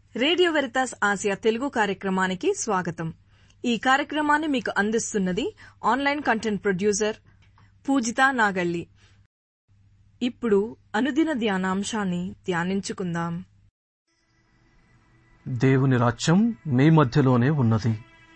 Radio Veritas Asia Telugu కార్యక్రమానికి స్వాగతం ఈ కార్యక్రమాన్ని మీకు అందిస్తున్నది online content producer Poojitha Nagalli ఇప్పుడు అనుదిన ధ్యానాంశాన్ని ధ్యానించుకుందాం దేవుని రాజ్యం మీ మధ్యలోనే ఉన్నది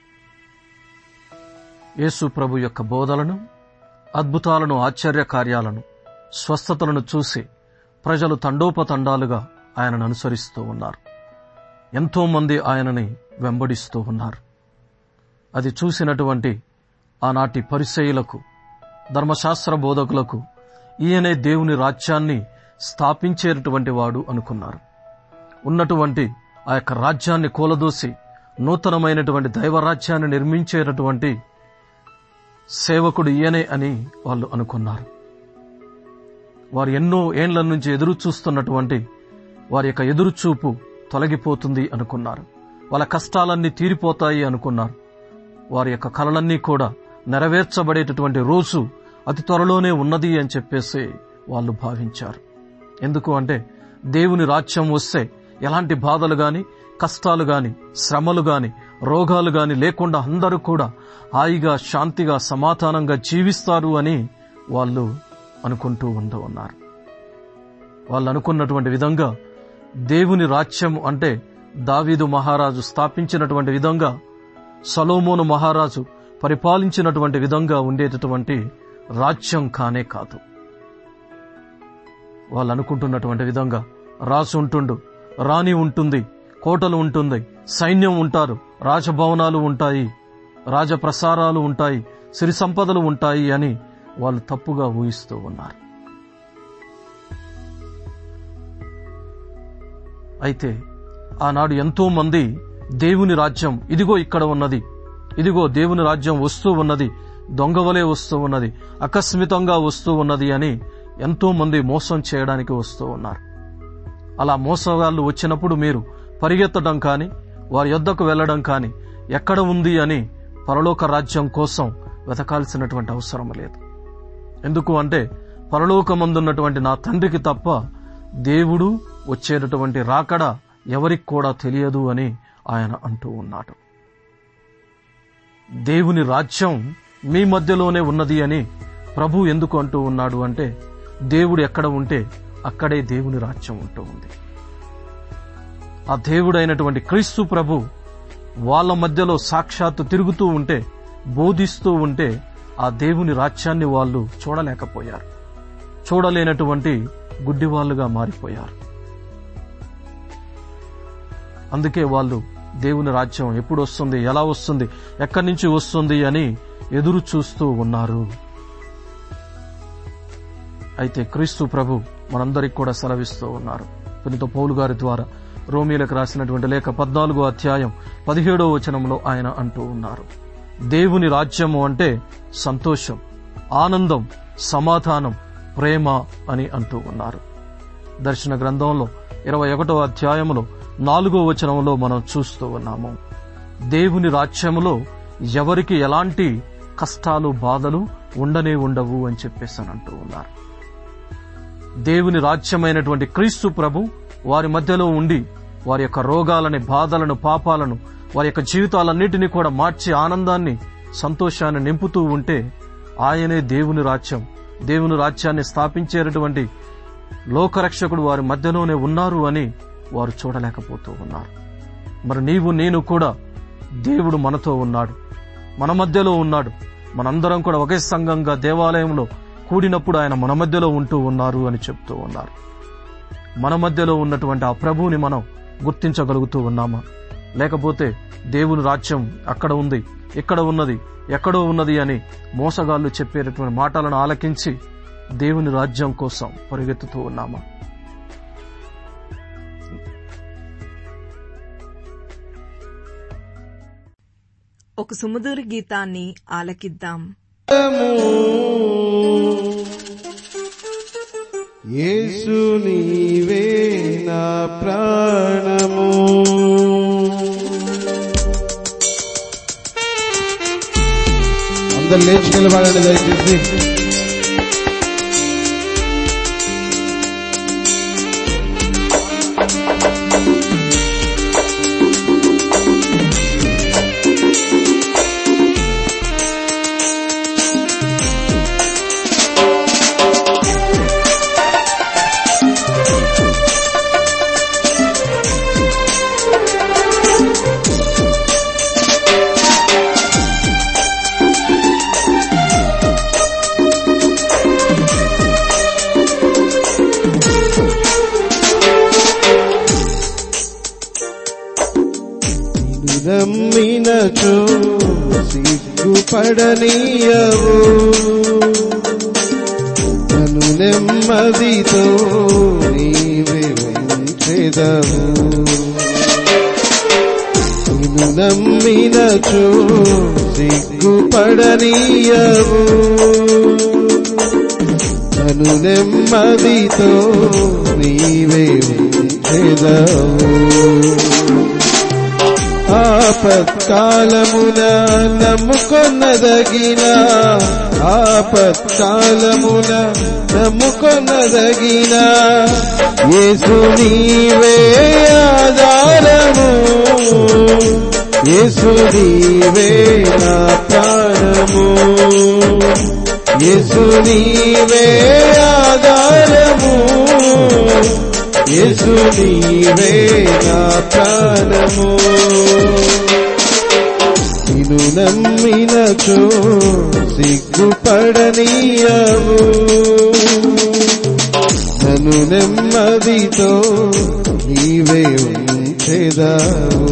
యేసు ప్రభు యొక్క బోధలను అద్భుతాలను ఆశ్చర్య కార్యాలను స్వస్థతలను చూసి ప్రజలు తండోపతండాలుగా ఆయనను అనుసరిస్తూ ఉన్నారు ఎంతో మంది ఆయనని వెంబడిస్తూ ఉన్నారు అది చూసినటువంటి ఆనాటి పరిచయులకు ధర్మశాస్త్ర బోధకులకు ఈయనే దేవుని రాజ్యాన్ని స్థాపించేటటువంటి వాడు అనుకున్నారు ఉన్నటువంటి ఆ యొక్క రాజ్యాన్ని కూలదోసి నూతనమైనటువంటి దైవరాజ్యాన్ని నిర్మించేటటువంటి సేవకుడు ఈయనే అని వాళ్ళు అనుకున్నారు వారు ఎన్నో ఏండ్ల నుంచి ఎదురు చూస్తున్నటువంటి వారి యొక్క ఎదురుచూపు తొలగిపోతుంది అనుకున్నారు వాళ్ళ కష్టాలన్నీ తీరిపోతాయి అనుకున్నారు వారి యొక్క కలలన్నీ కూడా నెరవేర్చబడేటటువంటి రోజు అతి త్వరలోనే ఉన్నది అని చెప్పేసి వాళ్ళు భావించారు ఎందుకు అంటే దేవుని రాజ్యం వస్తే ఎలాంటి బాధలు గాని కష్టాలు గాని శ్రమలు గాని రోగాలు గాని లేకుండా అందరూ కూడా హాయిగా శాంతిగా సమాధానంగా జీవిస్తారు అని వాళ్ళు అనుకుంటూ ఉంటూ ఉన్నారు వాళ్ళు అనుకున్నటువంటి విధంగా దేవుని రాజ్యం అంటే దావీదు మహారాజు స్థాపించినటువంటి విధంగా సలోమోను మహారాజు పరిపాలించినటువంటి విధంగా ఉండేటటువంటి రాజ్యం కానే కాదు వాళ్ళు అనుకుంటున్నటువంటి విధంగా రాజు ఉంటుండు రాణి ఉంటుంది కోటలు ఉంటుంది సైన్యం ఉంటారు రాజభవనాలు ఉంటాయి రాజప్రసారాలు ఉంటాయి సిరి సంపదలు ఉంటాయి అని వాళ్ళు తప్పుగా ఊహిస్తూ ఉన్నారు అయితే ఆనాడు ఎంతో మంది దేవుని రాజ్యం ఇదిగో ఇక్కడ ఉన్నది ఇదిగో దేవుని రాజ్యం వస్తూ ఉన్నది దొంగవలే వస్తూ ఉన్నది అకస్మితంగా వస్తూ ఉన్నది అని ఎంతో మంది మోసం చేయడానికి వస్తూ ఉన్నారు అలా మోసగాళ్ళు వచ్చినప్పుడు మీరు పరిగెత్తడం కానీ వారి యొద్దకు వెళ్లడం కానీ ఎక్కడ ఉంది అని పరలోక రాజ్యం కోసం వెతకాల్సినటువంటి అవసరం లేదు ఎందుకు అంటే పరలోకమందున్నటువంటి నా తండ్రికి తప్ప దేవుడు వచ్చేటటువంటి రాకడ ఎవరికి కూడా తెలియదు అని ఆయన అంటూ ఉన్నాడు దేవుని రాజ్యం మీ మధ్యలోనే ఉన్నది అని ప్రభు ఎందుకు అంటూ ఉన్నాడు అంటే దేవుడు ఎక్కడ ఉంటే అక్కడే దేవుని రాజ్యం ఉంటూ ఉంది ఆ దేవుడైనటువంటి క్రీస్తు ప్రభు వాళ్ళ మధ్యలో సాక్షాత్తు తిరుగుతూ ఉంటే బోధిస్తూ ఉంటే ఆ దేవుని రాజ్యాన్ని వాళ్ళు చూడలేకపోయారు చూడలేనటువంటి గుడ్డివాళ్లుగా మారిపోయారు అందుకే వాళ్ళు దేవుని రాజ్యం ఎప్పుడు వస్తుంది ఎలా వస్తుంది ఎక్కడి నుంచి వస్తుంది అని ఎదురు చూస్తూ ఉన్నారు అయితే క్రీస్తు ప్రభు మనందరికి కూడా సెలవిస్తూ ఉన్నారు పునిత పౌలు గారి ద్వారా రోమిలకు రాసినటువంటి లేఖ పద్నాలుగో అధ్యాయం పదిహేడో వచనంలో ఆయన అంటూ ఉన్నారు దేవుని రాజ్యము అంటే సంతోషం ఆనందం సమాధానం ప్రేమ అని అంటూ ఉన్నారు దర్శన గ్రంథంలో ఇరవై ఒకటో అధ్యాయములో నాలుగో వచనంలో మనం చూస్తూ ఉన్నాము దేవుని రాజ్యములో ఎవరికి ఎలాంటి కష్టాలు బాధలు ఉండనే ఉండవు అని చెప్పేసి అని అంటూ ఉన్నారు దేవుని రాజ్యమైనటువంటి క్రీస్తు ప్రభు వారి మధ్యలో ఉండి వారి యొక్క రోగాలని బాధలను పాపాలను వారి యొక్క జీవితాలన్నిటినీ కూడా మార్చి ఆనందాన్ని సంతోషాన్ని నింపుతూ ఉంటే ఆయనే దేవుని రాజ్యం దేవుని రాజ్యాన్ని స్థాపించేటటువంటి లోకరక్షకుడు వారి మధ్యలోనే ఉన్నారు అని వారు చూడలేకపోతూ ఉన్నారు మరి నీవు నేను కూడా దేవుడు మనతో ఉన్నాడు మన మధ్యలో ఉన్నాడు మనందరం కూడా ఒకే సంఘంగా దేవాలయంలో కూడినప్పుడు ఆయన మన మధ్యలో ఉంటూ ఉన్నారు అని చెప్తూ ఉన్నారు మన మధ్యలో ఉన్నటువంటి ఆ ప్రభువుని మనం గుర్తించగలుగుతూ ఉన్నామా లేకపోతే దేవుని రాజ్యం అక్కడ ఉంది ఇక్కడ ఉన్నది ఎక్కడో ఉన్నది అని మోసగాళ్ళు చెప్పేటటువంటి మాటలను ఆలకించి దేవుని రాజ్యం కోసం పరిగెత్తుతూ ఉన్నామా ఒక సుమధుర గీతాన్ని ఆలకిద్దాం యేసు నీవే నా ప్రాణము అందరు లేచి నిలబడండి దయచేసి నమ్మినచో సిగ్గుపడనీయవు నన్ను నెమ్మదితో నీవే ఉంచెదవు నిన్ను నమ్మినచో సిగ్గుపడనీయవు నన్ను నెమ్మదితో నీవే ఉంచెదవు ఆపత్కాలమున నమ్ముకొన్నదగిన ఆపత్కాలమున నమ్ముకొన్నదగిన యేసు నీవే ఆధారము యేసు నీవే నా ప్రాణము యేసు నీవే ఆధారము యేసు నీవే నా ప్రాణము నిన్ను నమ్మినచో సిగ్గుపడనీయవు నన్ను నెమ్మదితో నీవే ఉంచెదావు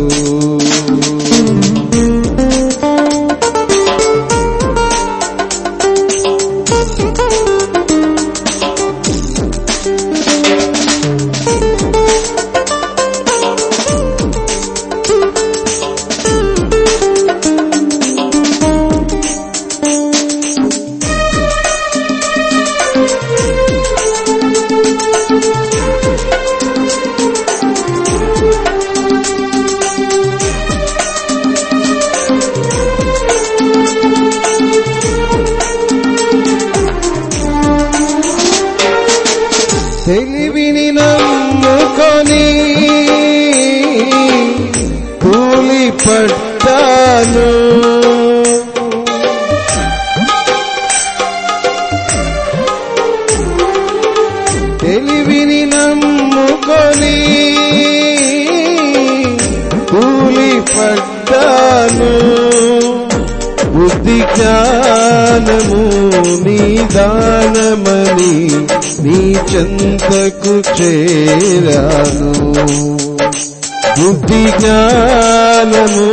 తెలివిని నమ్ముకొని కూలి పట్టాను తెలివిని నమ్ముకొని కూలి పట్టాను బుద్ధి జ్ఞానము నిదానమని నీ చెంతకు చేరాను బుద్ధి జ్ఞానము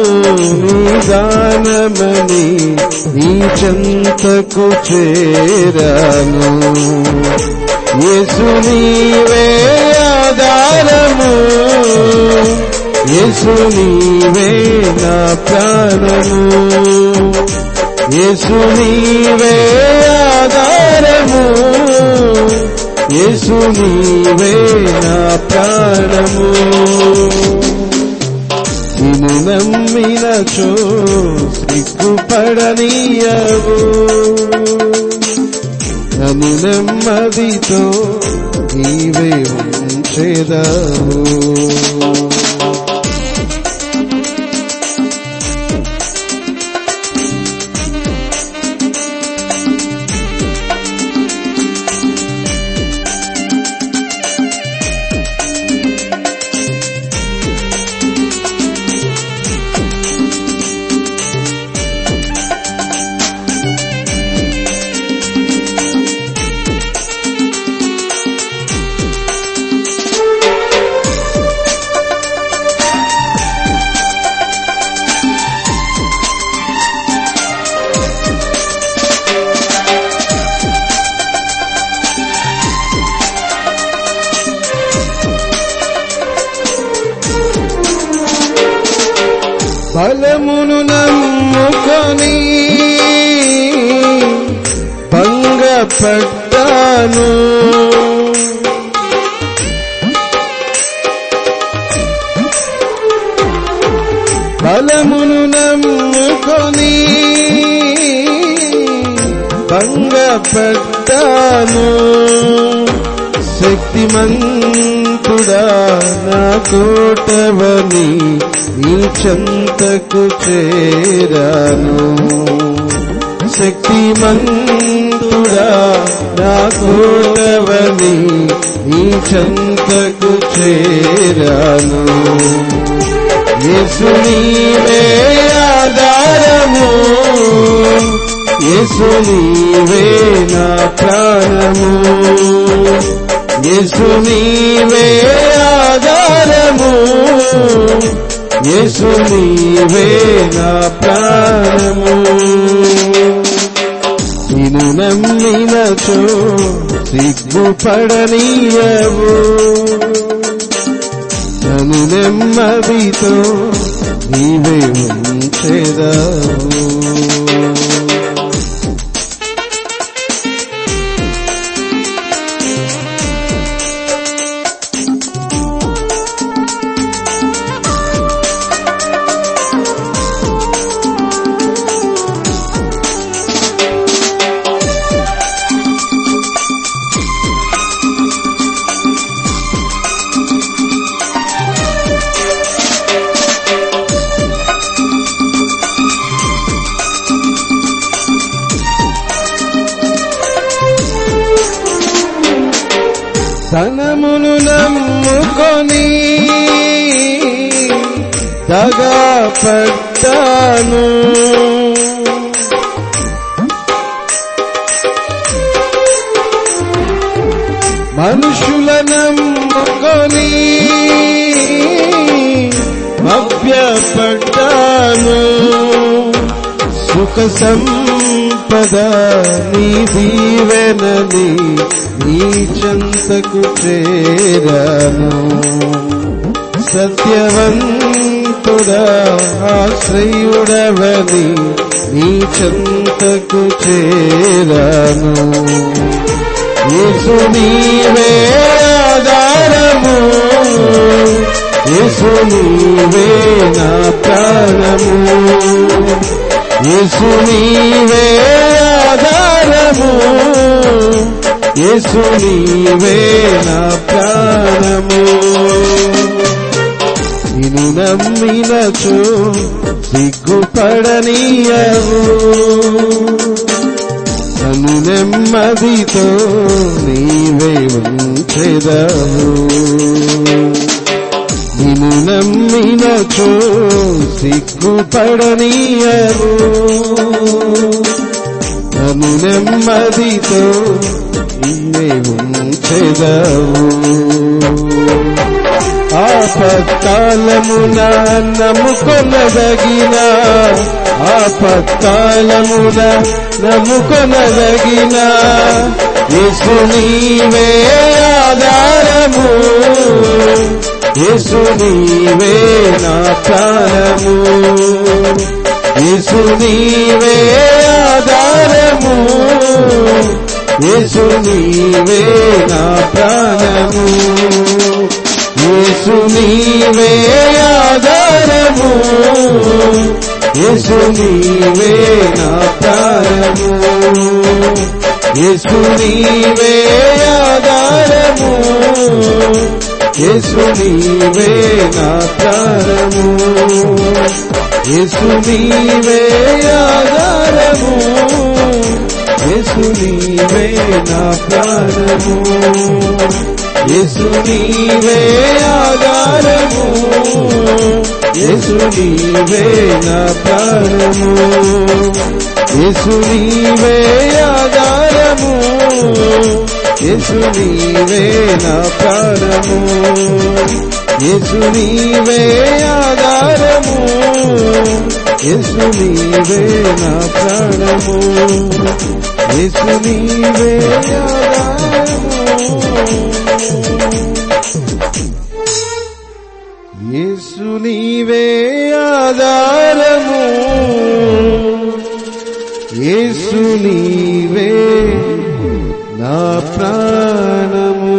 నిదానమని నీ చెంతకు చేరాను యేసు నీవే ఆధారము యేసు నీవే నా ప్రాణము యేసు నీవే ఆధారము యేసు నీవే నా ప్రాణము నిన్ను నమ్మినచో సిగ్గుపడనీయవు నన్ను నెమ్మదితో నీవే ఉంచెదవు బలమును నమ్ముకొని భంగపడ్డాను బలమును నమ్ముకొని భంగపడ్డాను శక్తిమంతుడా నా కోటవని నీ చెంతకు చేరాను శక్తిమంతుడా నా కోటవని నీ చెంతకు చేరాను యేసు నీవే ఆధారము యేసు నీవే నా ప్రాణము యేసు నీవే ఆధారము యేసు నీవే నా ప్రాణము నిన్ను నమ్మినచో సిగ్గుపడనీయవు నన్ను నెమ్మదితో నీవే ఉంచెదవు ధనమును నమ్ముకొని దగా పడ్డాను మనుషుల నమ్ముకొని మభ్యపడ్డాను సుఖ సంపద నీ దీవెనని నీ చెంతకు చేరాను సత్యవంతుడా ఆశ్రయుడవని నీ చెంతకు చేరాను యేసు నీవే ఆధారము యేసు నీవే నా ప్రాణము యేసు నీవే ఆధారము యేసు నీవే నా ప్రాణము నిన్ను నమ్మినచో సిగ్గుపడనీయవు నన్ను నెమ్మదితో నీవే ఉంచెదవు నిన్ను నమ్మినచో సిగ్గుపడనీయవు నన్ను నెమ్మదితో నీవే ఉంచెదవు ఆపత్కాలమున నమ్ముకొనదగిన ఆపత్కాలమున నమ్ముకొనదగిన యేసు నీవే ఆధారము యేసు నీవే నా ప్రాణము యేసు నీవే ఆధారము యేసు నీవే నా ప్రాణము యేసు నీవే ఆధారము యేసు నీవే నా ప్రాణము యేసు నీవే ఆధారము యేసు నీవే నా ప్రాణము యేసు నీవే ఆధారము యేసు నీవే నా ప్రాణము యేసు నీవే ఆధారము యేసు నీవే నా ప్రాణము యేసు నీవే ఆధారము యేసు నీవే నా ప్రాణము యేసు నీవే ఆధారము యేసు నీవే నా ప్రాణము యేసు నీవే ఆధారము యేసు నీవే ఆధారము యేసు నీవే నా ప్రాణము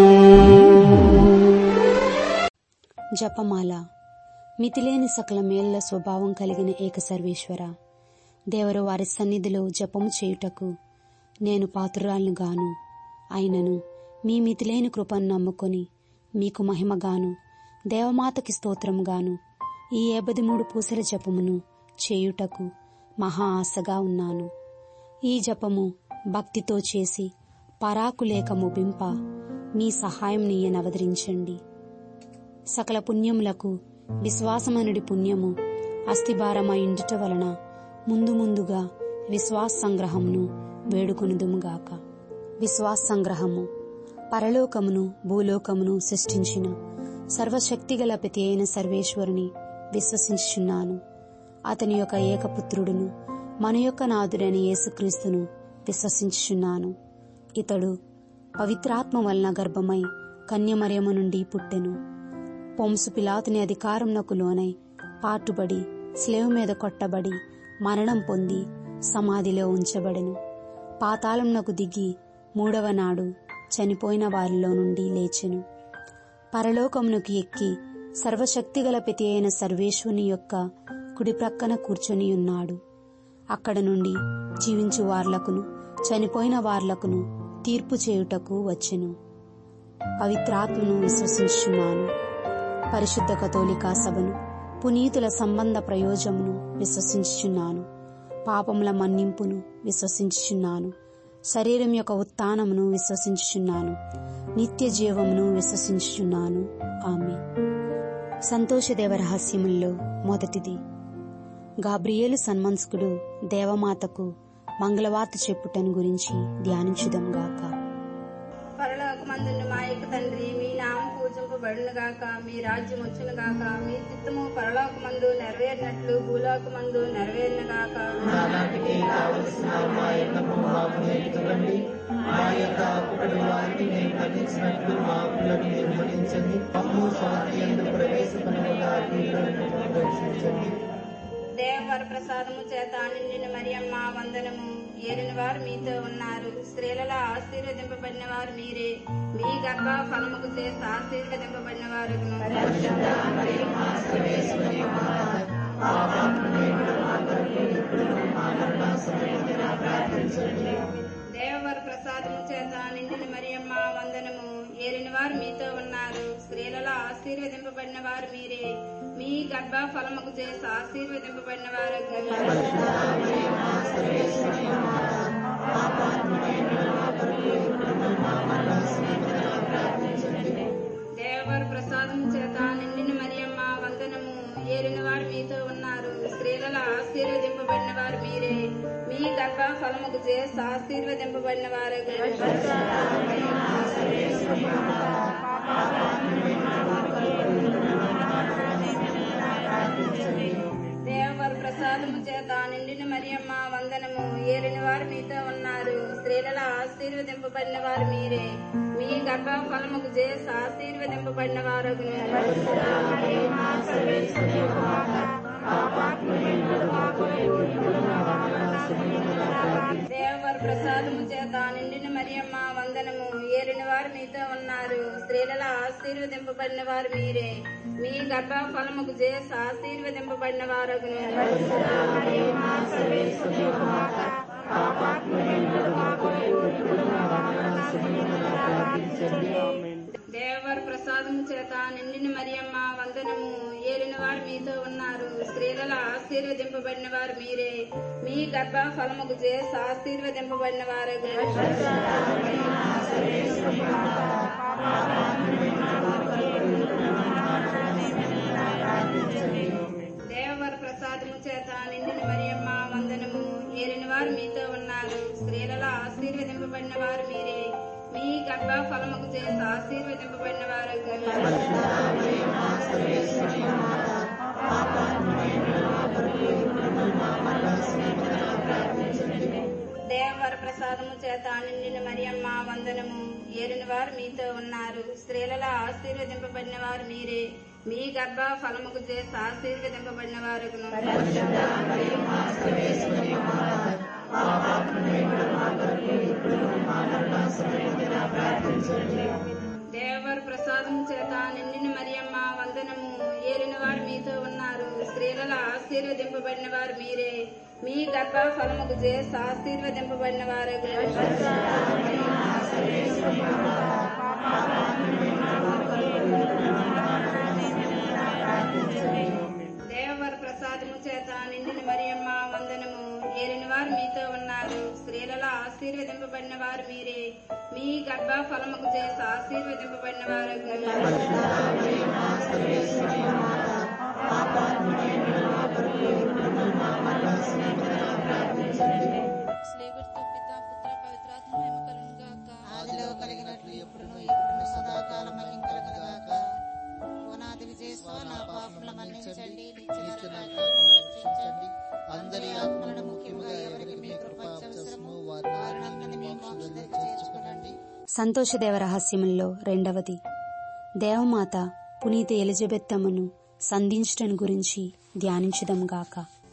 జపమాల మితిలేని సకల మేళ్ల స్వభావం కలిగిన ఏక సర్వేశ్వర దేవరు వారి సన్నిధిలో జపము చేయుటకు నేను పాత్రురాలను గాను అయినను మీ మితిలేని కృపను నమ్ముకొని మీకు మహిమగాను దేవమాతకి స్తోత్రముగాను ఈ ఏబది మూడు పూసల జపమును చేయుటకు మహా ఆశగా ఉన్నాను ఈ జపము భక్తితో చేసి పరాకులేక ముగింప మీ సహాయం నీయనవదరించండి సకల పుణ్యములకు విశ్వాసమనుడి పుణ్యము అస్థిభారమైండుట వలన ముందు ముందుగా విశ్వాస సంగ్రహమును వేడుకొనుదుముగాక విశ్వాస సంగ్రహము పరలోకమును భూలోకమును సృష్టించిన సర్వశక్తిగల ప్రతి అయిన సర్వేశ్వరుని విశ్వసించుచున్నాను అతని యొక్క ఏకపుత్రుడును మన యొక్క నాథుడైన యేసుక్రీస్తును విశ్వసించుచున్నాను ఇతడు పవిత్రాత్మ వలన గర్భమై కన్యమరియము నుండి పుట్టెను పొంసు పిలాతుని అధికారంనకు లోనై పాటుబడి స్లేవ్ మీద కొట్టబడి మరణం పొంది సమాధిలో ఉంచబడెను పాతాళంనకు దిగి మూడవ నాడు చనిపోయిన వారిలో నుండి లేచెను పరలోకమునకు ఎక్కి సర్వశక్తిగల పితి అయిన సర్వేశ్వని యొక్క కుడి ప్రక్కన కూర్చొని ఉన్నాడు అక్కడ నుండి జీవించు వార్లకును చనిపోయిన వార్లకును తీర్పు చేయుటకు వచ్చెను పవిత్రాత్మను విశ్వసించున్నాను పరిశుద్ధ కథోలికా సభను పునీతుల సంబంధ ప్రయోజమును విశ్వసించుచున్నాను పాపముల మన్నింపును విశ్వసించుచున్నాను శరీరం యొక్క ఉత్థానమును విశ్వసించుచున్నాను నిత్య జీవమును విశ్వసించుచున్నాను ఆమె సంతోషదేవ రహస్యముల్లో మొదటిది గాబ్రియేలు సన్మన్స్కుడు దేవమాతకు మంగళవార్త చెప్పుటను గురించి ధ్యానించుదాం గాక పరలోకమందున్న మా యొక్క తండ్రి మీ నామం పూజింపబడును గాక మీ రాజ్యం వచ్చును గాక మీ చిత్తము పరలోకమందు నెరవేరినట్లు భూలోకమందు నెరవేరును గాక దేవవర ప్రసాదము చేత నిండిన మరియమ్మ వందనము ఏలిన వారు మీతో ఉన్నారు స్త్రీలలో ఆశీర్వదింపబడిన వారు మీరే మీ గర్భ ఫలముకు చేసి ఆశీర్వదింపబడిన వారు దేవవర ప్రసాదము చేత నిండిన మరియమ్మ వందనము ఏలిన వారు మీతో ఉన్నారు స్త్రీలలో ఆశీర్వదింపబడిన వారు మీరే మీ గర్భ ఫలముకు చేసి ఆశీర్వదింపబడిన వారు దేవవర ప్రసాదం చేత నిండిన మరియమ్మ వందనము ఏలిన వారు మీతో ఉన్నారు స్త్రీలలో ఆశీర్వదింపబడిన వారు మీరే మీ గర్భ ఫలముకు చేసి ఆశీర్వదింపబడిన వారు దేవవర ప్రసాదము చేత నిండిన మరియమ్మ వందనము ఏలిన వారు మీతో ఉన్నారు స్త్రీలలో ఆశీర్వదింపబడిన వారు మీరే మీ గర్భ ఫలముకు చేసి ఆశీర్వదింపబడిన వారు దేవవర ప్రసాదము చేత నిండిన మరియమ్మ వందనము ఏలిన వారు మీతో ఉన్నారు స్త్రీలలో ఆశీర్వదింపబడిన వారు మీరే మీ గర్భ ఫలముకు చేసి ఆశీర్వదింపబడిన వారు దేవవర ప్రసాదము చేత నిండిన మరియమ్మ వందనము ఏలిన వారు మీతో ఉన్నారు స్త్రీలలో ఆశీర్వదింపబడిన వారు మీరే మీ గర్భ ఫలముకు చేసి ఆశీర్వదింపబడిన వారు దేవవర ప్రసాదము చేత నిండిన మరియమ్మ వందనము ఏలిన వారు మీతో ఉన్నారు స్త్రీలలో ఆశీర్వదింపబడిన వారు మీరే మీ గర్భ ఫలముకు చేసి ఆశీర్వదింపబడిన వారు దేవవర ప్రసాదము చేత నిండిన మరియమ్మ వందనము ఏలిన వారు మీతో ఉన్నారు స్త్రీలలో ఆశీర్వదింపబడిన వారు మీరే మీ గర్భ ఫలముకు చేసి ఆశీర్వదింపబడిన వారు దేవవర ప్రసాదము చేత నిండిన మరియమ్మ వందనము ఏలిన వారు మీతో ఉన్నారు స్త్రీలలో ఆశీర్వదింపబడిన వారు మీరే మీ గర్భ ఫలముకు చేసి ఆశీర్వదింపబడిన వారు దేవవర ప్రసాదము చేత నిండిన మరియమ్మ వందనము ఏలిన వారు మీతో ఉన్నారు స్త్రీలలో ఆశీర్వదింపబడిన వారు మీరే మీ గర్భ ఫలముకు చేసి ఆశీర్వదింపబడిన వారు స్నేహితుడితో పిత పుత్ర పవిత్రాత్మ మహిమ కలుగును గాక ఆదిలో కలిగినట్లు ఎప్పుడును ఇప్పుడు సదాకాలం మహిం కలుగుగాక ఓ నా దివిజేశ్వ నా పాపముల మన్నించండి సంతోషదేవ రహస్యముల్లో రెండవది దేవమాత పునీత ఎలిజబెత్తమ్మను సంధించటం గురించి ధ్యానించుదాం గాక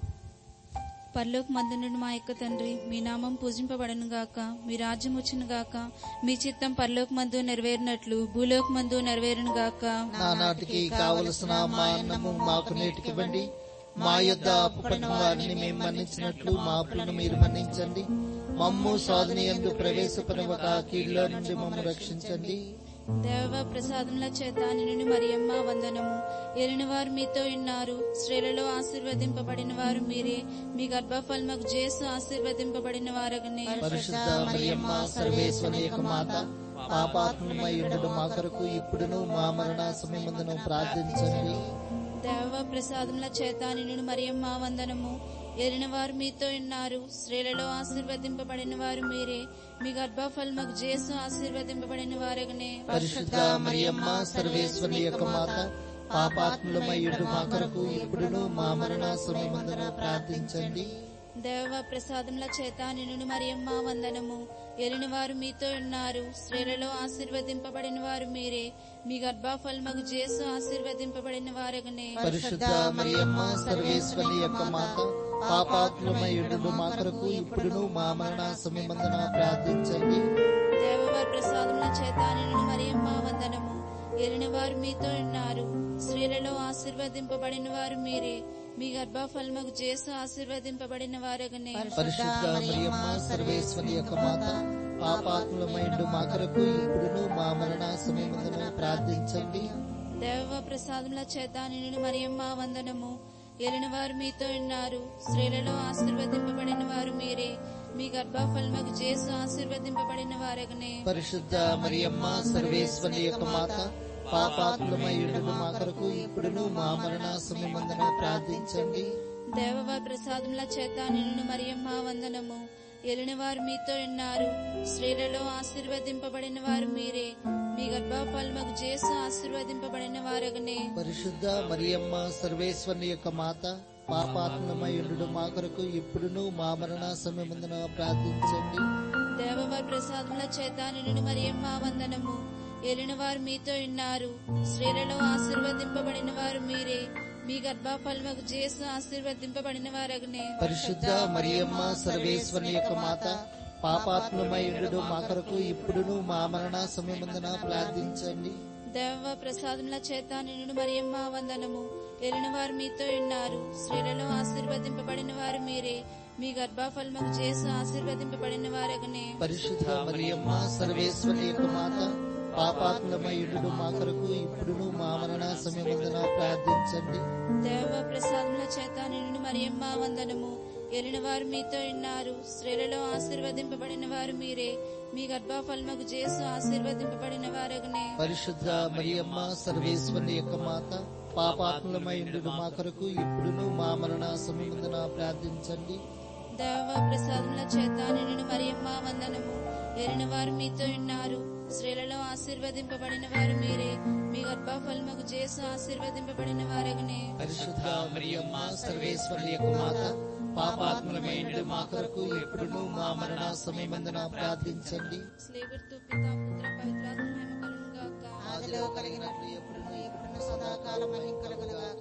పరలోక మందునుడు మా యొక్క తండ్రి మీ నామం పూజింపబడను గాక మీ రాజ్యం వచ్చును గాక మీ చిత్తం పరలోక మందు నెరవేరినట్లు భూలోక మందు నెరవేరును గాక నానాటికి కావలసిన మా అన్నము మాకు నేటికివ్వండి మా యొద్ద అప్పుపడిన వారిని మేము మన్నించినట్లు మా అప్పులను మీరు మన్నించండి మమ్ము సాధన ఎందు ప్రవేశపడవక కీళ్ళ నుండి మమ్ము రక్షించండి దేవ ప్రసాదముల చేత నిన్ను మరియమ్మ వందనము ఎరిన వారు మీతో ఉన్నారు స్త్రీలలో ఆశీర్వదింపబడిన వారు మీరే మీ గర్భఫలముకు జేసు ఆశీర్వదింపబడిన వారగనే పరిశుద్ధ మరియమ్మ సర్వేశ్వరి యొక్క మాత పాపాత్మమై ఉండడు మా కొరకు ఇప్పుడును మా మరణ సమయమందును ప్రార్థించండి దేవ ప్రసాదముల చేత నిన్ను మరియమ్మ వందనము ఎరిన వారు మీతో ఉన్నారు స్త్రీలలో ఆశీర్వదింపబడిన వారు మీరే మీ గర్భఫలముకు జేసు ఆశీర్వదింపబడిన వారగనే పరిశుద్ధ మరియమ్మ సర్వేశ్వరి యొక్క మాత పాపాత్ములమై ఉండు మా కొరకు ఇప్పుడును మా మరణ సమయమందున ప్రార్థించండి దేవ ప్రసాదముల చేత నిన్ను మరియమ్మ వందనము ఎరిన వారు మీతో ఉన్నారు స్త్రీలలో ఆశీర్వదింపబడిన వారు మీరే మీ గర్భఫలముకు జేసు ఆశీర్వదింపబడిన వారగనే పరిశుద్ధ మరియమ్మ సర్వేశ్వరి యొక్క మాత పాపాత్ములమై ఉండు మా కొరకు ఇప్పుడును మా మరణ సమయమందున ప్రార్థించండి దేవవారి ప్రసాదముల చేత నిన్ను మరియమ్మ వందనము ఎరిన వారు మీతో ఉన్నారు స్త్రీలలో ఆశీర్వదింపబడిన వారు మీరే మీ గర్భఫలముకు జేసు ఆశీర్వదింపబడిన వారగనే పరిశుద్ధ మరియమ్మ సర్వేశ్వరి యొక్క మాత పాపాత్ములమై ఉండు మా కొరకు ఇప్పుడును మా మరణ సమయమందున ప్రార్థించండి దేవ ప్రసాదముల చేత నిన్ను మరియమ్మ వందనము ఎలిన వారు మీతో ఉన్నారు స్త్రీలలో ఆశీర్వదింపబడిన వారు మీరే మీ గర్భఫలముకు జేసు ఆశీర్వదింపబడిన వారగనే పరిశుద్ధ మరియమ్మ సర్వేశ్వరి యొక్క మాత పాపాత్ములమై ఉండు మా కొరకు ఇప్పుడును మా మరణ సమయమందున ప్రార్థించండి దేవవారి ప్రసాదముల చేత నిన్ను మరియమ్మ వందనము ఎలిన వారు మీతో ఉన్నారు స్త్రీలలో ఆశీర్వదింపబడిన వారు మీరే మీ గర్భఫలముకు జేసు ఆశీర్వదింపబడిన వారగనే పరిశుద్ధ మరియమ్మ సర్వేశ్వరి యొక్క మాత పాపాత్మమై ఉండు మా కొరకు ఇప్పుడును మా మరణ సమయమందున ప్రార్థించండి దేవవారి ప్రసాదముల చేత నిన్ను మరియమ్మ వందనము ఎలిన వారు మీతో ఉన్నారు స్త్రీలలో ఆశీర్వదింపబడిన వారు మీరే మీ గర్భఫలముకు జేసు ఆశీర్వదింపబడిన వారగనే పరిశుద్ధ మరియమ్మ సర్వేశ్వరి యొక్క మాత పాపాత్మమై ఉండు మా కొరకు ఇప్పుడును మా మరణ సమయమందున ప్రార్థించండి దేవ ప్రసాదముల చేత నిన్ను మరియమ్మ వందనము ఎలిన వారు మీతో ఉన్నారు స్త్రీలలో ఆశీర్వదింపబడిన వారు మీరే మీ గర్భఫలముకు జేసు ఆశీర్వదింపబడిన వారగనే పరిశుద్ధ మరియమ్మ సర్వేశ్వరి యొక్క మాత పాపాత్మలమై ఉండు మా కొరకు ఇప్పుడును మా మరణ సమయమందున ప్రార్థించండి దేవ ప్రసాదముల చేత నిన్ను మరియమ్మ వందనము ఎలిన వారు మీతో ఉన్నారు స్త్రీలలో ఆశీర్వదింపబడిన వారు మీరే మీ గర్భఫలముకు జేసు ఆశీర్వదింపబడిన వారగనే పరిశుద్ధ మరియమ్మ సర్వేశ్వరి యొక్క మాత పాపాత్మలమై ఉండు మా కొరకు ఇప్పుడును మా మరణ సమయమందున ప్రార్థించండి దేవ ప్రసాదముల చేత నిన్ను మరియమ్మ వందనము ఎరిన వారు మీతో ఉన్నారు స్త్రీలలో ఆశీర్వదింపబడిన వారు మీరే మీ గర్భఫలముకు జేసు ఆశీర్వదింపబడిన వారగనే పరిశుద్ధ మరియమ్మ సర్వేశ్వరి యొక్క మాత పాపాత్మలమై ఉండు మా కొరకు ఇప్పుడును మా మరణ సమయమందున ప్రార్థించండి స్లేవర్తు పితా పుత్ర పవిత్రాత్మ మహిమ కలుగును గాక ఆదిలో కలిగినట్లు ఎప్పుడును ఇప్పుడును సదాకాలం కలుగునుగాక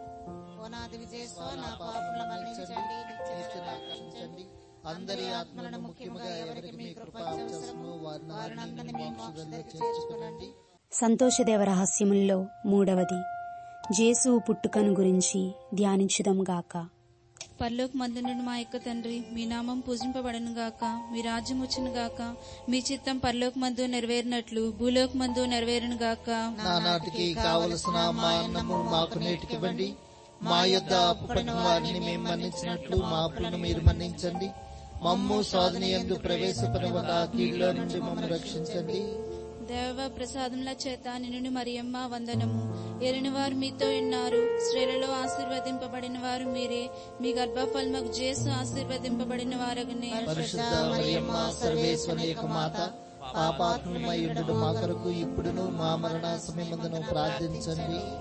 ఓనాది విజయస్వ నా పాపముల మన్నించండి నిత్యం ఆకర్షించండి అందరి ఆత్మలను ముఖ్యముగా ఎవరికి మీ కృప అవసరమో వారిని మీ మోక్షంలో చేర్చుకునండి సంతోషదేవ రహస్యముల్లో మూడవది జేసు పుట్టుకను గురించి ధ్యానించుదాం గాక పరలోక మందునుడు మా యొక్క తండ్రి మీ నామం పూజింపబడను గాక మీ రాజ్యం వచ్చును గాక మీ చిత్తం పరలోక మందు నెరవేరినట్లు భూలోక మందు నెరవేరును గాక నానాటికి కావలసిన మా అన్నము మాకు నేటికివ్వండి మా యొద్ద అప్పుపడిన వారిని మేము మన్నించినట్లు మా అప్పులను మీరు మన్నించండి మమ్ము సాధన ఎందు ప్రవేశపడవక కీళ్ళ నుండి మమ్మల్ని రక్షించండి దేవ ప్రసాదముల చేత నిన్ను మరియమ్మ వందనము ఎరిన వారు మీతో ఉన్నారు స్త్రీలలో ఆశీర్వదింపబడిన వారు మీరే మీ గర్భఫలముకు జేసు ఆశీర్వదింపబడిన వారగనే పరిశుద్ధ మరియమ్మ సర్వేశ్వరి యొక్క మాత పాపాత్మమై ఉండు మా కొరకు ఇప్పుడును మా మరణ సమయమందును ప్రార్థించండి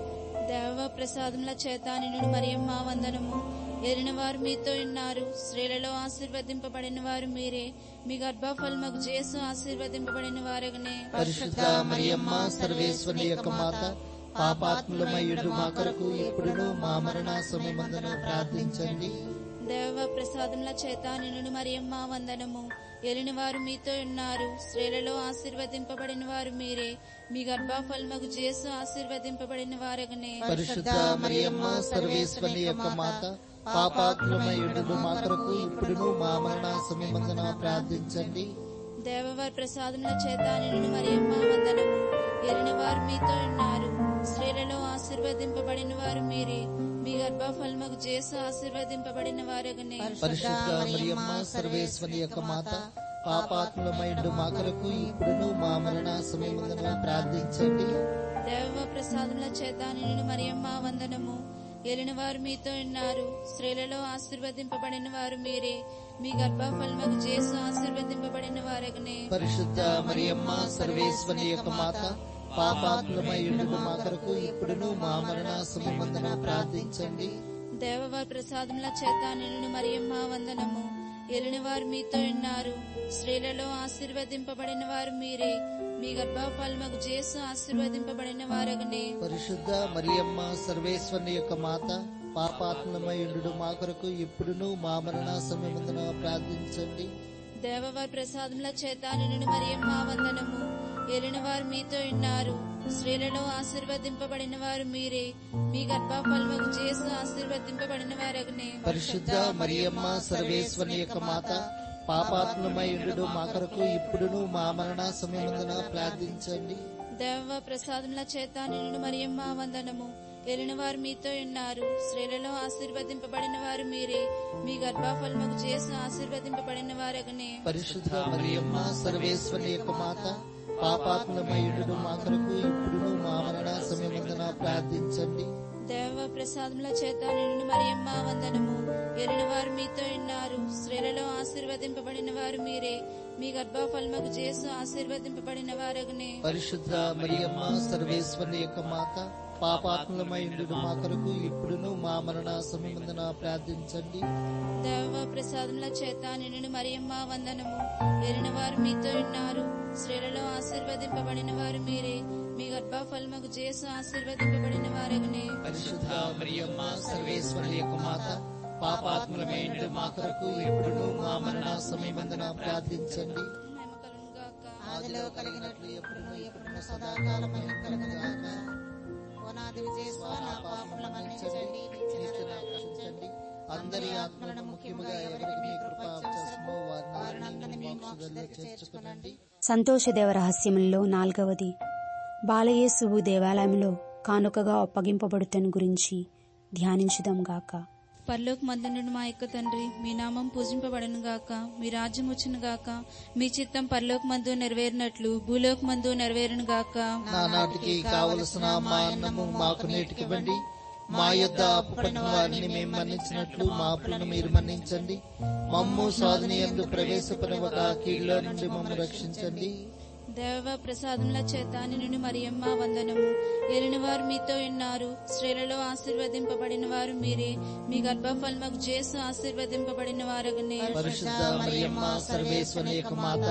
దేవ ప్రసాదముల చేత నిన్ను మరియమ్మ వందనము ఎరిన వారు మీతో ఉన్నారు స్త్రీలలో ఆశీర్వదింపబడిన వారు మీరే మీ గర్భఫలముకు చేసు ఆశీర్వదింపబడిన వారగనే పరిశుద్ధ మరియమ్మ సర్వేశ్వరి యొక్క మాత పాపాత్ములమయ్యుడు మా కొరకు ఇప్పుడును మా మరణ సమయమందును ప్రార్థించండి దేవ ప్రసాదముల చేత నిన్ను మరియమ్మ వందనము ఎలిన వారు మీతో ఉన్నారు స్త్రీలలో ఆశీర్వదింపబడిన వారు మీరే మీ గర్భఫలముకు చేసు ఆశీర్వదింపబడిన వారగనే పరిశుద్ధ మరియమ్మ సర్వేశ్వరి యొక్క మాత పాపాత్ములమయ్యుడు మా కొరకు ఇప్పుడును మా మరణ సమయమందున ప్రార్థించండి దేవవారి ప్రసాదముల చేత నిన్ను మరియమ్మ వందనము ఎరిన వారు మీతో ఉన్నారు స్త్రీలలో ఆశీర్వదింపబడిన వారు మీరే మీ గర్భఫలముకు చేసు ఆశీర్వదింపబడిన వారగనే పరిశుద్ధ మరియమ్మ సర్వేశ్వరి యొక్క మాత పాపాత్ములమైండు మా కొరకు ఇప్పుడును మా మరణ సమయముందున ప్రార్థించండి దేవ ప్రసాదముల చేత నిన్ను మరియమ్మ వందనము ఎలిన వారు మీతో ఉన్నారు స్త్రీలలో ఆశీర్వదింపబడిన వారు మీరే మీ గర్భఫలముకు చేసు ఆశీర్వదింపబడిన వారగనే పరిశుద్ధ మరియమ్మ సర్వేశ్వరి యొక్క మాత పాపాత్ములమైండు మా కొరకు ఇప్పుడును మా మరణ సమయముందున ప్రార్థించండి దేవవారి ప్రసాదముల చేత నిన్ను మరియమ్మ వందనము ఎలిన వారు మీతో ఉన్నారు స్త్రీలలో ఆశీర్వదింపబడిన వారు మీరే మీ గర్భఫలముకు చేసు ఆశీర్వదింపబడిన వారగనే పరిశుద్ధ మరియమ్మ సర్వేశ్వరి యొక్క మాత పాపాత్ములమైండు మా కొరకు ఇప్పుడును మా మరణ సమయముందున ప్రార్థించండి దేవవారి ప్రసాదముల చేత నిన్ను మరియమ్మ వందనము ఎలిన వారు మీతో ఉన్నారు స్త్రీలలో ఆశీర్వదింపబడిన వారు మీరే మీ గర్భఫలముకు చేసు ఆశీర్వదింపబడిన వారగనే పరిశుద్ధ మరియమ్మ సర్వేశ్వరి యొక్క మాత పాపాత్ములమైండు మా కొరకు ఇప్పుడును మా మరణ సమయముందున ప్రార్థించండి దేవ ప్రసాదముల చేత నిన్ను మరియమ్మ వందనము ఎలిన వారు మీతో ఉన్నారు స్త్రీలలో ఆశీర్వదింపబడిన వారు మీరే మీ గర్భఫలముకు చేసు ఆశీర్వదింపబడిన వారగనే పరిశుద్ధ మరియమ్మ సర్వేశ్వరి యొక్క మాత పాపాత్ములమైండు మా కొరకు ఇప్పుడును మా మరణ సమయముందున ప్రార్థించండి దేవ ప్రసాదముల చేత నిన్ను మరియమ్మ వందనము ఎలిన వారు మీతో ఉన్నారు స్త్రీలలో ఆశీర్వదింపబడిన వారు మీరే మీ గర్భఫలముకు చేసు ఆశీర్వదింపబడిన వారగనే పరిశుద్ధ మరియమ్మ సర్వేశ్వరి యొక్క మాత పాపాత్ములమైండు మా కొరకు ఇప్పుడును మా మరణ సమయముందున ప్రార్థించండి దేవ ప్రసాదముల చేత నిన్ను మరియమ్మ వందనము ఎరిన వారు మీతో ఉన్నారు స్త్రీలలో ఆశీర్వదింపబడిన వారు మీరే మీ గర్భఫలముకు చేసు ఆశీర్వదింపబడిన వారగనే పరిశుద్ధ మరియమ్మ సర్వేశ్వరి యొక్క మాత పాపాత్ములమైండు మా కొరకు ఇప్పుడును మా మరణ సమయముందున ప్రార్థించండి మహిమ కలుగుగాక. ఆదిలో కలిగినట్లు ఎప్పుడును ఎప్పుడును సదాకాలం కలుగుగాక ఓనాది విజయస్వ నా పాపముల మన్నించండి నిత్య రక్షించండి అందరి ఆత్మలను ముఖ్యముగా ఎవరికి మీ కృప అవకాశమో వారిని మీ మోక్షంలో చేర్చుకునండి సంతోషదేవ రహస్యముల్లో నాల్గవది బాలయేసువు దేవాలయంలో కానుకగా ఒప్పగింపబడుటను గురించి ధ్యానించుదాం గాక పరలోక మందునుడు మా యొక్క తండ్రి మీ నామం పూజింపబడను గాక మీ రాజ్యం వచ్చును గాక మీ చిత్తం పరలోక మందు నెరవేరినట్లు భూలోక మందు నెరవేరును గాక నానాటికి కావలసిన మా అన్నము మాకు నేటికివ్వండి మా యొద్ద అప్పుపడిన వారిని మేము మన్నించినట్లు మా అప్పులను మీరు మన్నించండి మమ్ము సాధన ఎందు ప్రవేశపరవక కీళ్ళ నుండి మమ్ము రక్షించండి దేవ ప్రసాదముల చేత నిన్ను మరియమ్మ వందనము ఎలిన వారు మీతో ఉన్నారు స్త్రీలలో ఆశీర్వదింపబడిన వారు మీరే మీ గర్భఫలముకు చేసు ఆశీర్వదింపబడిన వారగనే పరిశుద్ధ మరియమ్మ సర్వేశ్వరి యొక్క మాత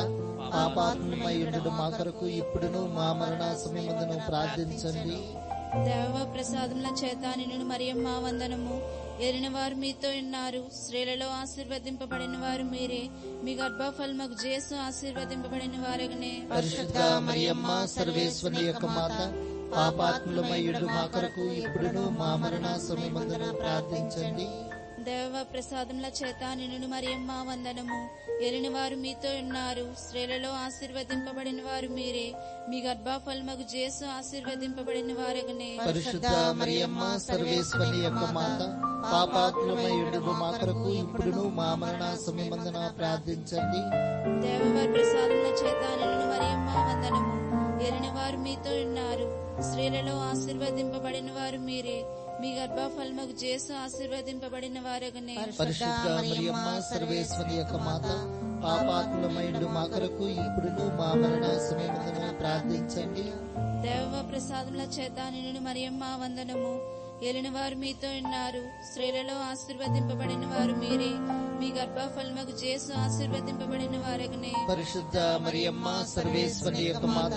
పాపాత్మయుడు మా కొరకు ఇప్పుడును మా మరణ సమయమందును ప్రార్థించండి దేవ ప్రసాదముల చేత నిన్ను మరియమ్మ వందనము ఎరిన వారు మీతో ఉన్నారు స్త్రీలలో ఆశీర్వదింపబడిన వారు మీరే మీ గర్భఫలముకు చేసు ఆశీర్వదింపబడిన వారగనే పరిశుద్ధ మరియమ్మ సర్వేశ్వరి యొక్క మాత పాపాత్ములమయ్యుడు మా కొరకు ఇప్పుడును మా మరణ సమయమందును ప్రార్థించండి దేవ ప్రసాదముల చేత నిన్ను మరియమ్మ వందనము ఎరిన వారు మీతో ఉన్నారు స్త్రీలలో ఆశీర్వదింపబడిన వారు మీరే మీ గర్భఫలముకు చేసు ఆశీర్వదింపబడిన వారగనే పరిశుద్ధ మరియమ్మ సర్వేశ్వరి యొక్క మాత పాపాత్ములమయ్యుడు మా కొరకు ఇప్పుడును మా మరణ సమయమందున ప్రార్థించండి దేవవారి ప్రసాదముల చేత నిన్ను మరియమ్మ వందనము ఎరిన వారు మీతో ఉన్నారు స్త్రీలలో ఆశీర్వదింపబడిన వారు మీరే మీ గర్భఫలముకు చేసు ఆశీర్వదింపబడిన వారగనే పరిశుద్ధ మరియమ్మ సర్వేశ్వరి యొక్క మాత పాపాత్ములమైండు మా కొరకు ఇప్పుడును మా మరణ సమయమందున ప్రార్థించండి దేవ ప్రసాదముల చేత నిన్ను మరియమ్మ వందనము ఏలిన వారు మీతో ఉన్నారు స్త్రీలలో ఆశీర్వదింపబడిన వారు మీరే మీ గర్భఫలముకు చేసు ఆశీర్వదింపబడిన వారగనే పరిశుద్ధ మరియమ్మ సర్వేశ్వరి యొక్క మాత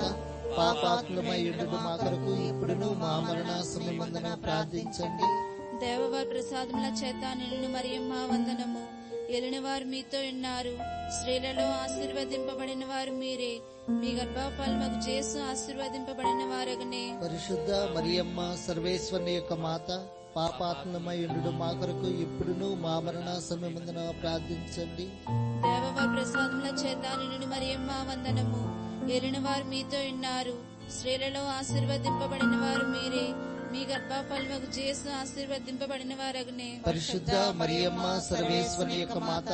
పాపాత్మయుడు మా కొరకు ఇప్పుడును మా మరణ సమయమందున ప్రార్థించండి దేవవారి ప్రసాదముల చేత నిన్ను మరియమ్మ వందనము ఏలిన వారు మీతో ఉన్నారు స్త్రీలలో ఆశీర్వదింపబడిన వారు మీరే మీ గర్భఫలముకు చేసు ఆశీర్వదింపబడిన వారగనే పరిశుద్ధ మరియమ్మ సర్వేశ్వరి యొక్క మాత పాపాత్మయుడు మా కొరకు ఇప్పుడును మా మరణ సమయమందున ప్రార్థించండి దేవవారి ప్రసాదముల చేత నిన్ను మరియమ్మ వందనము ఏలిన వారు మీతో ఉన్నారు స్త్రీలలో ఆశీర్వదింపబడిన వారు మీరే మీ గర్భఫలముకు చేసు ఆశీర్వదింపబడిన వారగనే పరిశుద్ధ మరియమ్మ సర్వేశ్వరి యొక్క మాత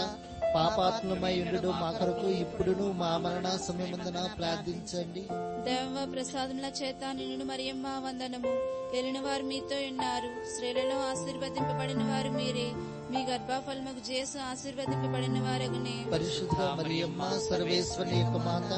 పాపాత్మయుడు మా కొరకు ఇప్పుడును మా మరణ సమయమందున ప్రార్థించండి దేవ ప్రసాదముల చేత నిన్ను మరియమ్మ వందనము ఏలిన వారు మీతో ఉన్నారు స్త్రీలలో ఆశీర్వదింపబడిన వారు మీరే మీ గర్భఫలముకు చేసు ఆశీర్వదింపబడిన వారగనే పరిశుద్ధ మరియమ్మ సర్వేశ్వరి యొక్క మాత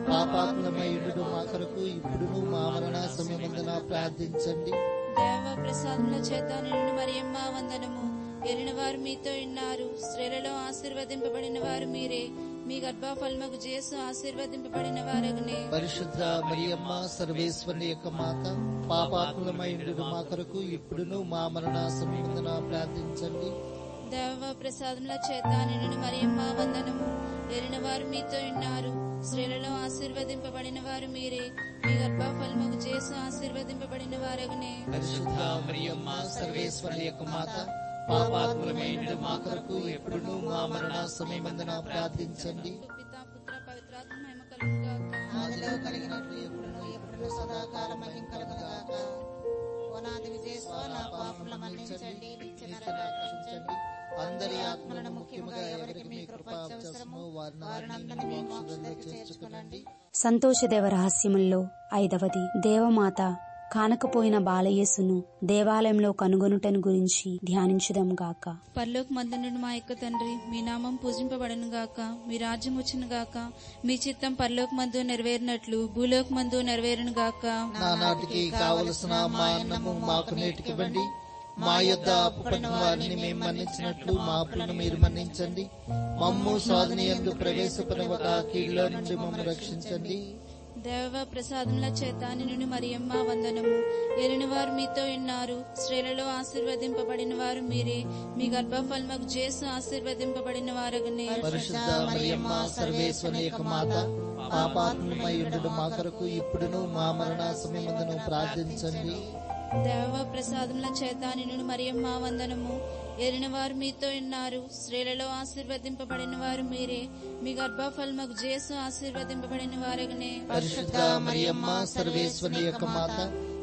పాపాత్మయుడు మా కొరకు ఇప్పుడును మా మరణ సమయమందున ప్రార్థించండి దేవ ప్రసాదముల చేత నిన్ను మరియమ్మ వందనము ఏలిన వారు మీతో ఉన్నారు స్త్రీలలో ఆశీర్వదింపబడిన వారు మీరే మీ గర్భఫలముకు చేసు ఆశీర్వదింపబడిన వారగనే పరిశుద్ధ మరియమ్మ సర్వేశ్వరి యొక్క మాత పాపాత్మయుడు మా కొరకు ఇప్పుడును మా మరణ సమయమందున ప్రార్థించండి దేవ ప్రసాదముల చేత నిన్ను మరియమ్మ వందనము ఏలిన వారు మీతో ఉన్నారు స్త్రీలలో ఆశీర్వదింపబడిన వారు మీరే మీ గర్భఫలముకు చేసు ఆశీర్వదింపబడిన వారగనే పరిశుద్ధ మరియమ్మ సర్వేశ్వరి యొక్క మాత పాపాత్మయుడు మా కొరకు ఎప్పుడును మా మరణ సమయమందున ప్రార్థించండి పితా పుత్ర పవిత్రాత్మ మహిమ కలుగుగాక ఆదిలో కలిగినట్లు ఎప్పుడును ఎప్పుడును సదాకాలం మహిం కలుగుగాక ఓనాది విజయస్వ నా పాపముల మన్నించండి నిత్య నరకాగ్ని రక్షించండి అందరి ఆత్మలను ముఖ్యముగా ఎవరికి మీ కృప అవసరమో వారిని మీ మోక్షంలో చేర్చుకునండి సంతోషదేవ రహస్యముల్లో ఐదవది దేవమాత కానకపోయిన బాలయేసును దేవాలయంలో కనుగొనుటను గురించి ధ్యానించుదాం గాక పరలోక మందునుడు మా యొక్క తండ్రి మీ నామం పూజింపబడను గాక మీ రాజ్యం వచ్చును గాక మీ చిత్తం పరలోక మందు నెరవేరినట్లు భూలోక మందు నెరవేరును గాక నానాటికి కావలసిన మా అన్నము మాకు నేటికివ్వండి మా యొద్ద అప్పుపడిన వారిని మేము మన్నించినట్లు మా అప్పులను మీరు మన్నించండి మమ్ము సాధన ఎందు ప్రవేశపడవక కీళ్ళ నుండి మమ్మల్ని రక్షించండి దేవ ప్రసాదముల చేత నిన్ను మరియమ్మ వందనము ఎరిని వారు మీతో ఉన్నారు స్త్రీలలో ఆశీర్వదింపబడిన వారు మీరే మీ గర్భఫలముకు చేసు ఆశీర్వదింపబడిన వారగనే పరిశుద్ధ మరియమ్మ సర్వేశ్వరి యొక్క మాత పాపాత్మయుడు మా కొరకు ఇప్పుడును మా మరణ సమయమందును ప్రార్థించండి దేవ ప్రసాదముల చేత నిన్ను మరియమ్మ వందనము ఏలిన వారు మీతో ఉన్నారు స్త్రీలలో ఆశీర్వదింపబడిన వారు మీరే మీ గర్భఫలముకు చేసు ఆశీర్వదింపబడిన వారగనే పరిశుద్ధ మరియమ్మ సర్వేశ్వరి యొక్క మాత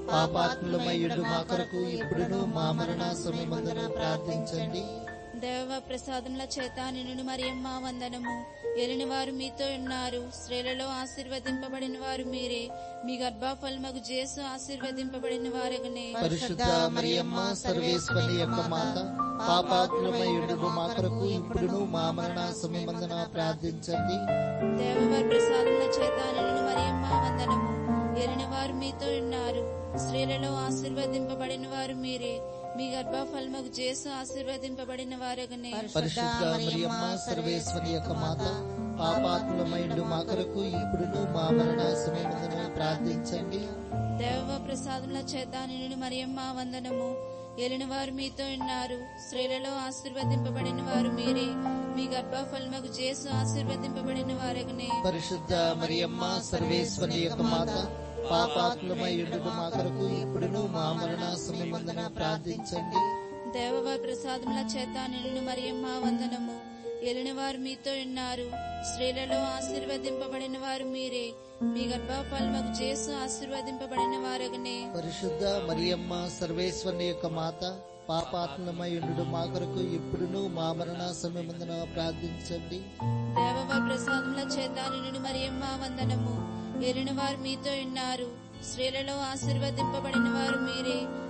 పాపాత్మయుడు మా కొరకు ఇప్పుడును మా మరణ సమయమందును ప్రార్థించండి దేవ ప్రసాదముల చేత నిన్ను మరియమ్మ వందనము ఏలిన వారు మీతో ఉన్నారు స్త్రీలలో ఆశీర్వదింపబడిన వారు మీరే మీ గర్భఫలముకు చేసు ఆశీర్వదింపబడిన వారగనే పరిశుద్ధ మరియమ్మ సర్వేశ్వరి యొక్క మాత పాపాత్మయుడు మా కొరకు ఇప్పుడును మా మరణ సమయమందున ప్రార్థించండి దేవవారి ప్రసాదముల చేత నిన్ను మరియమ్మ వందనము ఏలిన వారు మీతో ఉన్నారు స్త్రీలలో ఆశీర్వదింపబడిన వారు మీరే మీ గర్భఫలముకు చేసు ఆశీర్వదింపబడిన వారగనే పరిశుద్ధ మరియమ్మ సర్వేశ్వరి యొక్క మాత పాపాత్మయుడు మా కొరకు ఇప్పుడును మా మరణ సమయమందున ప్రార్థించండి దేవ ప్రసాదముల చేత నిన్ను మరియమ్మ వందనము ఏలిన వారు మీతో ఉన్నారు స్త్రీలలో ఆశీర్వదింపబడిన వారు మీరే మీ గర్భఫలముకు చేసు ఆశీర్వదింపబడిన వారగనే పరిశుద్ధ మరియమ్మ సర్వేశ్వరి యొక్క మాత పాపాత్మయుడు మా కొరకు ఇప్పుడును మా మరణ సమయమందున ప్రార్థించండి దేవవారి ప్రసాదముల చేత నిన్ను మరియమ్మ వందనము ఏలిన వారు మీతో ఉన్నారు స్త్రీలలో ఆశీర్వదింపబడిన వారు మీరే మీ గర్భఫలముకు చేసు ఆశీర్వదింపబడిన వారగనే పరిశుద్ధ మరియమ్మ సర్వేశ్వరి యొక్క మాత పాపాత్మయుడు మా కొరకు ఇప్పుడును మా మరణ సమయమందున ప్రార్థించండి దేవవారి ప్రసాదముల చేత నిన్ను మరియమ్మ వందనము ఏలిన వారు మీతో ఉన్నారు స్త్రీలలో ఆశీర్వదింపబడిన వారు మీరే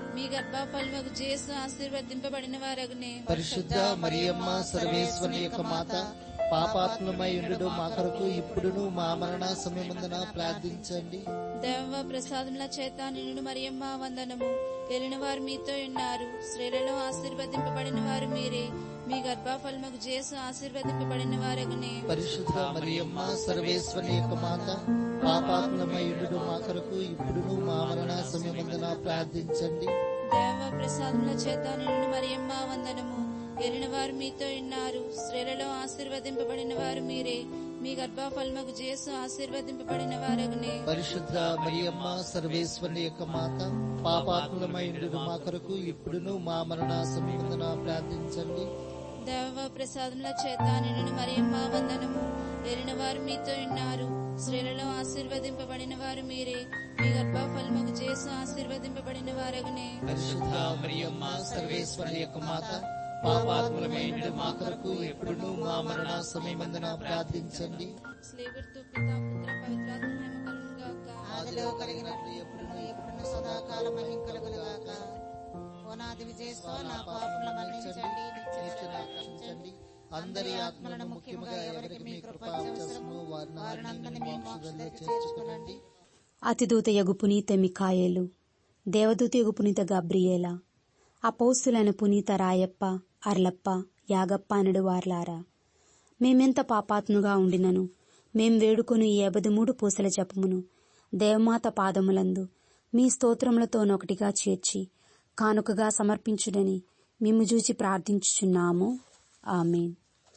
మీ గర్భఫలముకు చేసు ఆశీర్వదింపబడిన వారగునే పరిశుద్ధ మరియమ్మ సర్వేశ్వరి యొక్క మాత పాపాత్మమై ఉండు మా కొరకు ఇప్పుడును మా మరణ సమయమందున ప్రార్థించండి దేవ ప్రసాదముల చేత నిన్ను మరియమ్మ వందనము వెళ్ళిన వారు మీతో ఉన్నారు స్త్రీలలో ఆశీర్వదింపబడిన వారు మీరే మీ గర్భఫలముకు చేసు ఆశీర్వదింపబడిన వారగునే పరిశుద్ధ మరియమ్మ సర్వేశ్వరి యొక్క మాత పాపాత్మమై ఉండు మా కొరకు ఇప్పుడును మా మరణ సమయమందున ప్రార్థించండి దేవ ప్రసాదముల చేత నిన్ను మరియమ్మ వందనము వెళ్ళిన వారు మీతో ఉన్నారు స్త్రీలలో ఆశీర్వదింపబడిన వారు మీరే మీ గర్భఫలముకు చేసు ఆశీర్వదింపబడిన వారగునే పరిశుద్ధ మరియమ్మ సర్వేశ్వరి యొక్క మాత పాపాత్మలమై ఉండు మా కొరకు ఇప్పుడును మా మరణ సమయమందున ప్రార్థించండి దేవ ప్రసాదముల చేత నిన్ను మరియమ్మ వందనము వెళ్ళిన వారు మీతో ఉన్నారు స్త్రీలలో ఆశీర్వదింపబడిన వారు మీరే మీ గర్భఫలముకు చేసు ఆశీర్వదింపబడిన వారగునే పరిశుద్ధ మరియమ్మ సర్వేశ్వరి యొక్క మాత పాపాత్మలమై ఉండు మా కొరకు ఇప్పుడును మా మరణ సమయమందున ప్రార్థించండి స్లేవర్తో పితా పుత్ర పవిత్రాత్మ మహిమ కలుగును గాక ఆదిలో కలిగినట్లు ఎప్పుడును ఎప్పుడును సదాకాలం మహిం కలుగునుగాక ఓనాది విజయస్వ నా పాపముల మన్నించండి నిత్య రక్షించండి అందరి ఆత్మలను ముఖ్యముగా ఎవరికి మీ కృప అవసరమో వారిని మీ మోక్షంలో చేర్చుకునండి అతిదూతయగు పునీత మికాయేలు దేవదూతయగు పునీత గబ్రియేల అపౌస్తులైన పునీత రాయప్ప అర్లప్ప యాగప్ప అనడు వార్లారా మేమెంత పాపాత్ముగా ఉండినను మేం వేడుకొని ఈ మూడు పూసల జపమును దేవమాత పాదములందు మీ స్తోత్రములతోనొకటిగా చేర్చి కానుకగా సమర్పించుడని మిమ్ము చూచి ప్రార్థించుచున్నాము ఆమెన్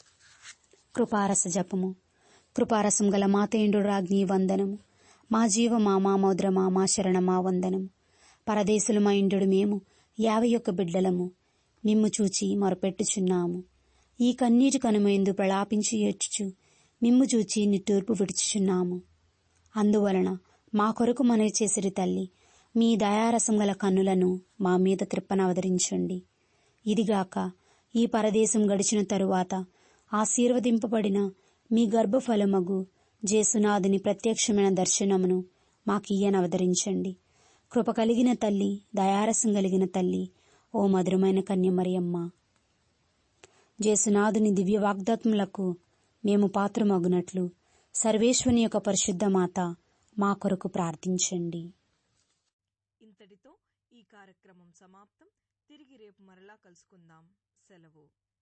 కృపారస జపము కృపారసం గల మాతేండు రాజ్ఞి వందనము మా జీవ మా మా మౌద్రమా మా శరణమా వందనము పరదేశులమా ఇండు మేము యాభై ఒక్క బిడ్డలము మిమ్ము చూచి మొరపెట్టుచున్నాము ఈ కన్నీటి కనుమైందు ప్రలాపించి ఏడ్చుచు మిమ్ము చూచి నిట్టూర్పు విడుచుచున్నాము అందువలన మా కొరకు మనవి చేసిరి తల్లి మీ దయారసం గల కన్నులను మా మీద త్రిప్పనవదరించండి ఇదిగాక ఈ పరదేశం గడిచిన తరువాత ఆశీర్వదింపబడిన మీ గర్భఫలమగు జేసునాథుని ప్రత్యక్షమైన దర్శనమును మాకియ్యనవదరించండి కృప కలిగిన తల్లి దయారసం కలిగిన తల్లి ఓ మధురమైన కన్యమరియమ్మ జేసునాథుని దివ్య వాగ్దాత్ములకు మేము పాత్రమగునట్లు సర్వేశ్వని యొక్క పరిశుద్ధ మాత మా కొరకు ప్రార్థించండి ఇంతటితో ఈ కార్యక్రమం సమాప్తం తిరిగి రేపు మరలా కలుసుకుందాం సెలవు